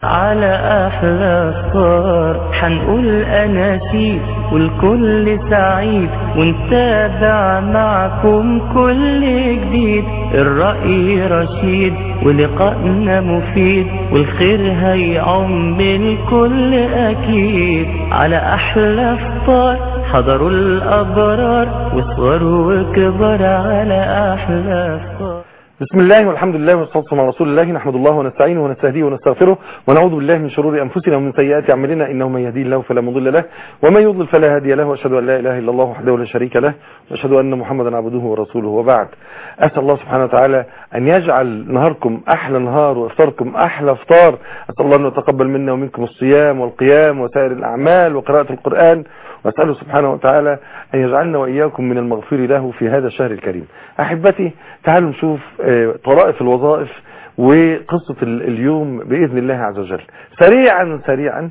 على أحلى صار حنقول أناشيد والكل سعيد ونتابع معكم كل جديد الرأي رشيد ولقائنا مفيد والخير هيعم الكل أكيد على أحلى فطار حضروا الأبرار وصغروا وكبر على أحلى فطار بسم الله والحمد لله والصلاة والسلام على رسول الله نحمد الله ونستعينه ونستهديه ونستغفره ونعوذ بالله من شرور أنفسنا ومن سيئات أعمالنا إنه من يهديه الله فلا مضل له ومن يضلل فلا هادي له وأشهد أن لا إله إلا الله وحده لا شريك له وأشهد أن محمدا عبده ورسوله وبعد أسأل الله سبحانه وتعالى أن يجعل نهاركم أحلى نهار وإفطاركم أحلى إفطار أسأل الله أن يتقبل منا ومنكم الصيام والقيام وسائر الأعمال وقراءة القرآن وأسأله سبحانه وتعالى أن يجعلنا وإياكم من المغفور له في هذا الشهر الكريم أحبتي تعالوا نشوف طرائف الوظائف وقصة اليوم بإذن الله عز وجل سريعا سريعا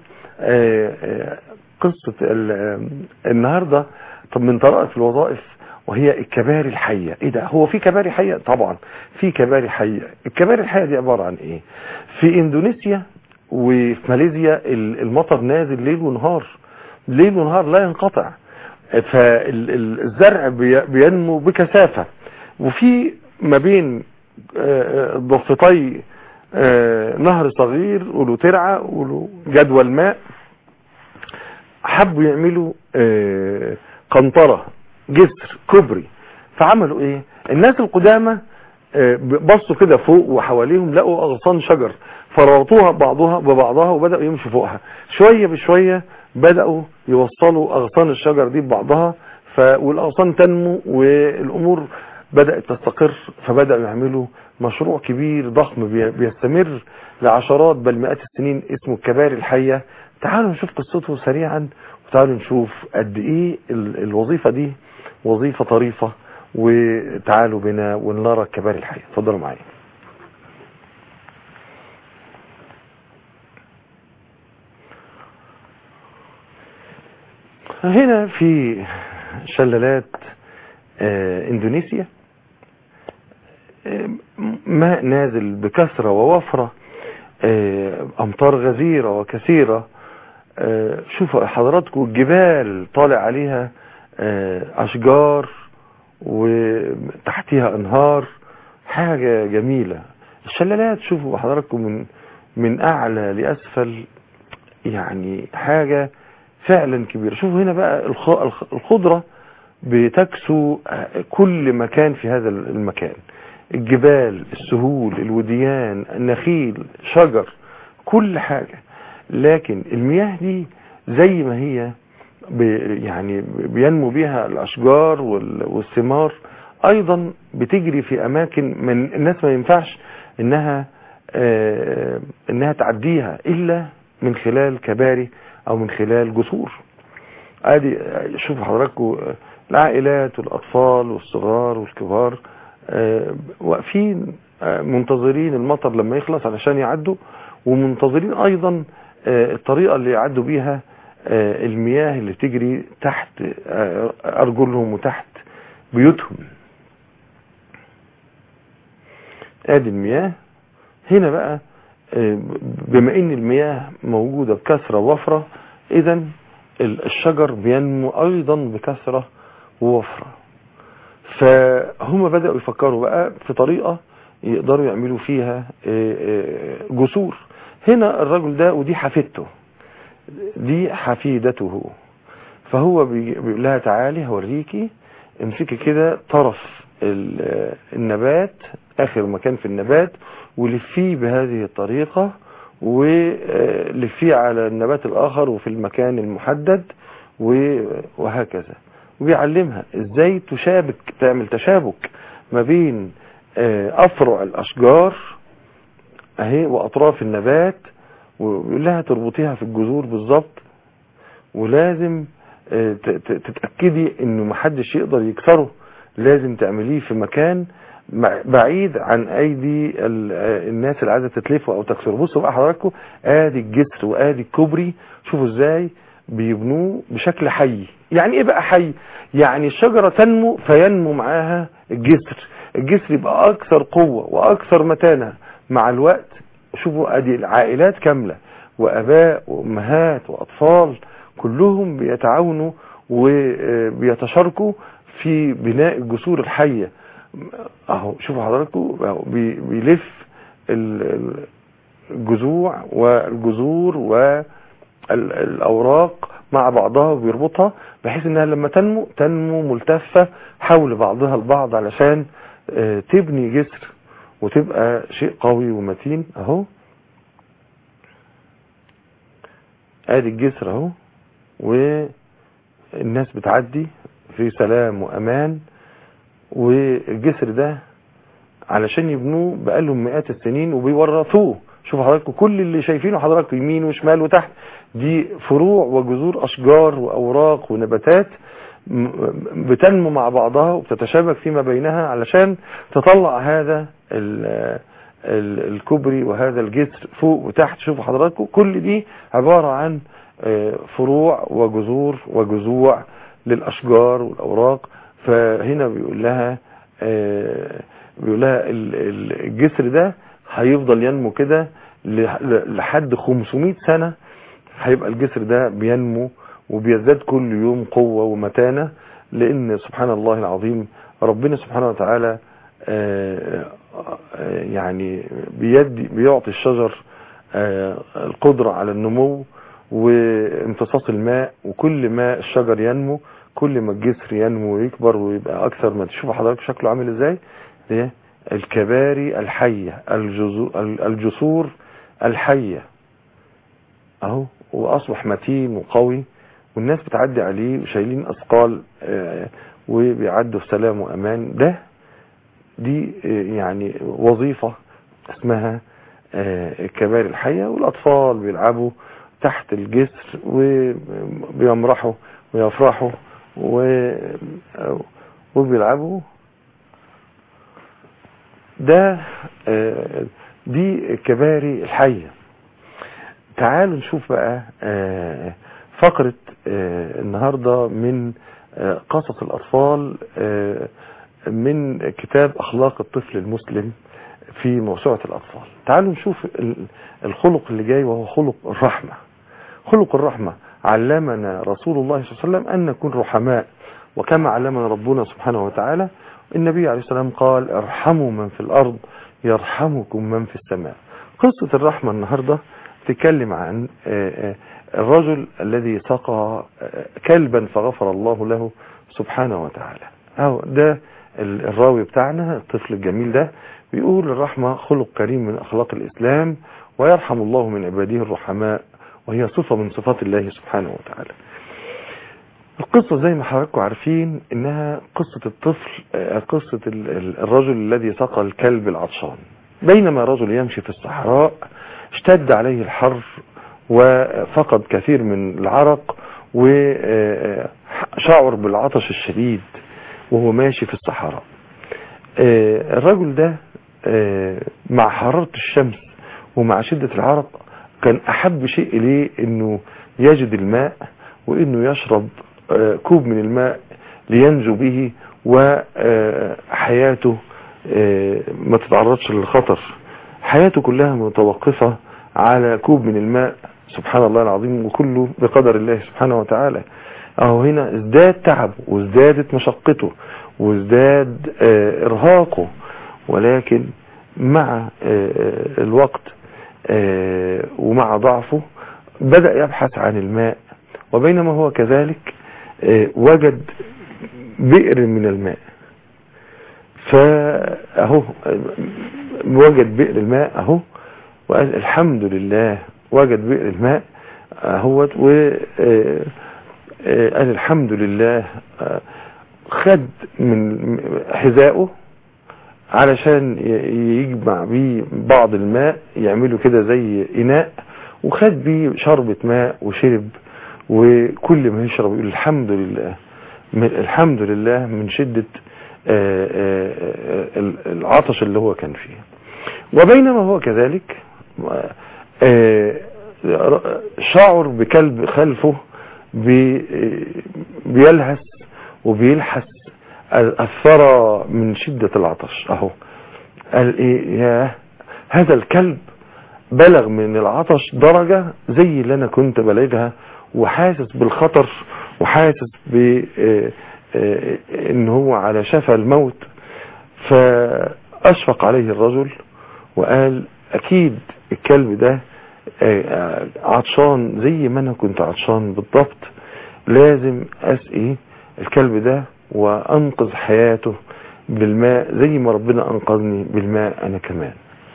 قصة النهاردة طب من طرائف الوظائف وهي الكباري الحية ايه ده هو في كباري حية طبعا في كباري حية الكباري الحية دي عبارة عن ايه في اندونيسيا وفي ماليزيا المطر نازل ليل ونهار ليل ونهار لا ينقطع فالزرع بينمو بكثافة وفي ما بين ضفتي نهر صغير وله ترعة وله جدول ماء حبوا يعملوا قنطرة جسر كبري فعملوا ايه الناس القدامى بصوا كده فوق وحواليهم لقوا اغصان شجر فربطوها بعضها ببعضها وبدأوا يمشوا فوقها شوية بشوية بدأوا يوصلوا اغصان الشجر دي ببعضها ف... والاغصان تنمو والامور بدأت تستقر فبدأوا يعملوا مشروع كبير ضخم بيستمر لعشرات بل مئات السنين اسمه الكباري الحية تعالوا نشوف قصته سريعا وتعالوا نشوف قد ايه الوظيفة دي وظيفة طريفة وتعالوا بنا ونرى الكباري الحية اتفضلوا معايا هنا في شلالات اندونيسيا ماء نازل بكثرة ووفرة امطار غزيرة وكثيرة شوفوا حضراتكم الجبال طالع عليها اشجار وتحتها انهار حاجة جميلة الشلالات شوفوا حضراتكم من من اعلى لاسفل يعني حاجة فعلا كبيرة شوفوا هنا بقى الخضرة بتكسو كل مكان في هذا المكان الجبال السهول الوديان النخيل شجر كل حاجة لكن المياه دي زي ما هي يعني بينمو بها الاشجار والثمار ايضا بتجري في اماكن من الناس ما ينفعش انها انها تعديها الا من خلال كباري او من خلال جسور ادي شوفوا حضراتكم العائلات والاطفال والصغار والكبار واقفين منتظرين المطر لما يخلص علشان يعدوا ومنتظرين ايضا الطريقة اللي يعدوا بيها المياه اللي تجري تحت ارجلهم وتحت بيوتهم ادي المياه هنا بقى بما ان المياه موجودة بكثرة ووفرة اذا الشجر بينمو ايضا بكثرة ووفرة فهم بدأوا يفكروا بقى في طريقة يقدروا يعملوا فيها جسور هنا الرجل ده ودي حفيدته دي حفيدته فهو بيقول لها تعالي هوريكي امسكي كده طرف النبات اخر مكان في النبات ولفيه بهذه الطريقة ولفيه على النبات الاخر وفي المكان المحدد وهكذا وبيعلمها ازاي تشابك تعمل تشابك ما بين افرع الاشجار اهي واطراف النبات ويقول لها تربطيها في الجذور بالظبط ولازم تتأكدي انه محدش يقدر يكسره لازم تعمليه في مكان بعيد عن ايدي الناس اللي عايزه تتلفه او تكسره بصوا بقى حضراتكم ادي الجسر وادي الكوبري شوفوا ازاي بيبنوه بشكل حي يعني ايه بقى حي يعني الشجرة تنمو فينمو معاها الجسر الجسر يبقى اكثر قوة واكثر متانة مع الوقت شوفوا ادي العائلات كاملة واباء وامهات واطفال كلهم بيتعاونوا وبيتشاركوا في بناء الجسور الحية اهو شوفوا حضراتكم أهو بي- بيلف ال- ال- الجذوع والجذور والأوراق مع بعضها وبيربطها بحيث انها لما تنمو تنمو ملتفة حول بعضها البعض علشان آه، تبني جسر وتبقى شيء قوي ومتين اهو ادي الجسر اهو والناس بتعدي في سلام وامان والجسر ده علشان يبنوه بقالهم مئات السنين وبيورثوه شوفوا حضراتكم كل اللي شايفينه حضراتكم يمين وشمال وتحت دي فروع وجذور اشجار واوراق ونباتات م- بتنمو مع بعضها وبتتشابك فيما بينها علشان تطلع هذا ال- ال- الكوبري وهذا الجسر فوق وتحت شوفوا حضراتكم كل دي عبارة عن آه، فروع وجذور وجذوع للأشجار والأوراق فهنا بيقول لها آه، بيقول لها ال- ال- الجسر ده هيفضل ينمو كده لح- لحد 500 سنة هيبقى الجسر ده بينمو وبيزداد كل يوم قوة ومتانة لأن سبحان الله العظيم ربنا سبحانه وتعالى آه، آه، يعني بيدي بيعطي الشجر آه، القدرة على النمو وامتصاص الماء وكل ما الشجر ينمو كل ما الجسر ينمو ويكبر ويبقى أكثر ما تشوف حضرتك شكله عامل ازاي ده الكباري الحية الجزو- الجسور الحية اهو واصبح متين وقوي والناس بتعدي عليه وشايلين اثقال آه، وبيعدوا في سلام وامان ده دي آه، يعني وظيفة اسمها آه، الكباري الحية والاطفال بيلعبوا تحت الجسر وبيمرحوا ويفرحوا و- وبيلعبوا ده آه، دي الكباري الحيه تعالوا نشوف بقى آه، فقرة آه، النهاردة من آه، قصص الأطفال آه، من كتاب أخلاق الطفل المسلم في موسوعة الأطفال تعالوا نشوف ال- الخلق اللي جاي وهو خلق الرحمة خلق الرحمة علمنا رسول الله صلى الله عليه وسلم أن نكون رحماء وكما علمنا ربنا سبحانه وتعالى النبي عليه السلام قال ارحموا من في الأرض يرحمكم من في السماء قصة الرحمة النهاردة تتكلم عن آه، آه، الرجل الذي سقى آه، كلبا فغفر الله له سبحانه وتعالى أهو ده ال- الراوي بتاعنا الطفل الجميل ده بيقول الرحمة خلق كريم من أخلاق الإسلام ويرحم الله من عباده الرحماء وهي صفة من صفات الله سبحانه وتعالى القصة زي ما حضراتكم عارفين انها قصة الطفل آه، قصة ال- ال- الرجل الذي سقى الكلب العطشان بينما رجل يمشي في الصحراء اشتد عليه الحر وفقد كثير من العرق وشعر بالعطش الشديد وهو ماشي في الصحراء آه، الرجل ده آه، مع حرارة الشمس ومع شدة العرق كان أحب شيء إليه أنه يجد الماء وأنه يشرب آه، كوب من الماء لينجو به وحياته ما تتعرضش للخطر حياته كلها متوقفة على كوب من الماء سبحان الله العظيم وكله بقدر الله سبحانه وتعالى اهو هنا ازداد تعبه وازدادت مشقته وازداد آه، ارهاقه ولكن مع آه، الوقت آه، ومع ضعفه بدأ يبحث عن الماء وبينما هو كذلك آه، وجد بئر من الماء فاهو آه، وجد بئر الماء اهو وقال الحمد لله وجد بئر الماء اهوت و آه، آه، قال الحمد لله آه، خد من حذائه علشان ي- يجمع بيه بعض الماء يعملوا كده زي اناء وخد بيه شربة ماء وشرب وكل ما يشرب يقول الحمد لله من الحمد لله من شدة آه، آه، آه، العطش اللي هو كان فيه وبينما هو كذلك آه، شعر بكلب خلفه بي- بيلهس وبيلحس الثرى من شدة العطش اهو قال ايه يا هذا الكلب بلغ من العطش درجة زي اللي انا كنت بلغها وحاسس بالخطر وحاسس ب ان هو على شفا الموت فاشفق عليه الرجل وقال اكيد الكلب ده عطشان زي ما انا كنت عطشان بالضبط لازم اسقي الكلب ده وانقذ حياته بالماء زي ما ربنا انقذني بالماء انا كمان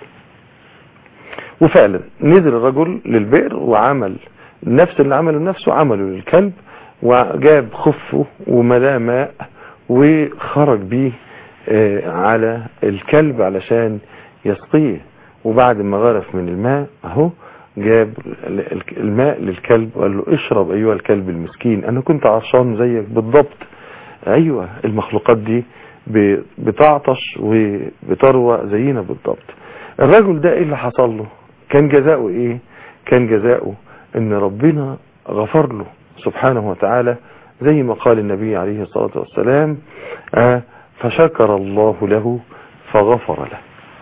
وفعلا نزل الرجل للبئر وعمل نفس اللي عمله نفسه عمله للكلب وجاب خفه وملاه ماء وخرج بيه على الكلب علشان يسقيه وبعد ما غرف من الماء اهو جاب الماء للكلب وقال له اشرب ايها الكلب المسكين انا كنت عطشان زيك بالضبط ايوه المخلوقات دي بتعطش وبتروى زينا بالضبط الرجل ده ايه اللي حصل له كان جزاؤه ايه كان جزاؤه ان ربنا غفر له سبحانه وتعالى زي ما قال النبي عليه الصلاة والسلام آه فشكر الله له فغفر له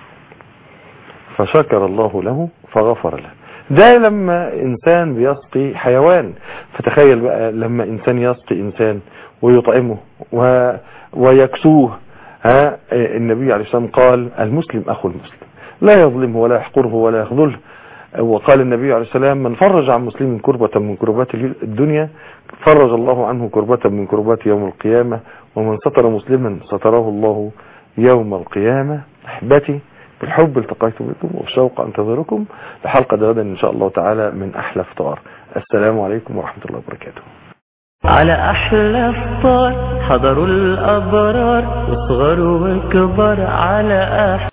فشكر الله له فغفر له ده لما انسان بيسقي حيوان فتخيل بقى لما انسان يسقي انسان ويطعمه و... ويكسوه ها النبي عليه الصلاة والسلام قال المسلم اخو المسلم لا يظلمه ولا يحقره ولا يخذله وقال النبي عليه السلام من فرج عن مسلم كربة من كربات الدنيا فرج الله عنه كربة من كربات يوم القيامة ومن ستر مسلما ستره الله يوم القيامة أحبتي بالحب التقيت بكم والشوق انتظركم لحلقة غدا إن شاء الله تعالى من أحلى فطار السلام عليكم ورحمة الله وبركاته على أحلى فطار حضروا الأبرار وصغروا وكبار على أحلى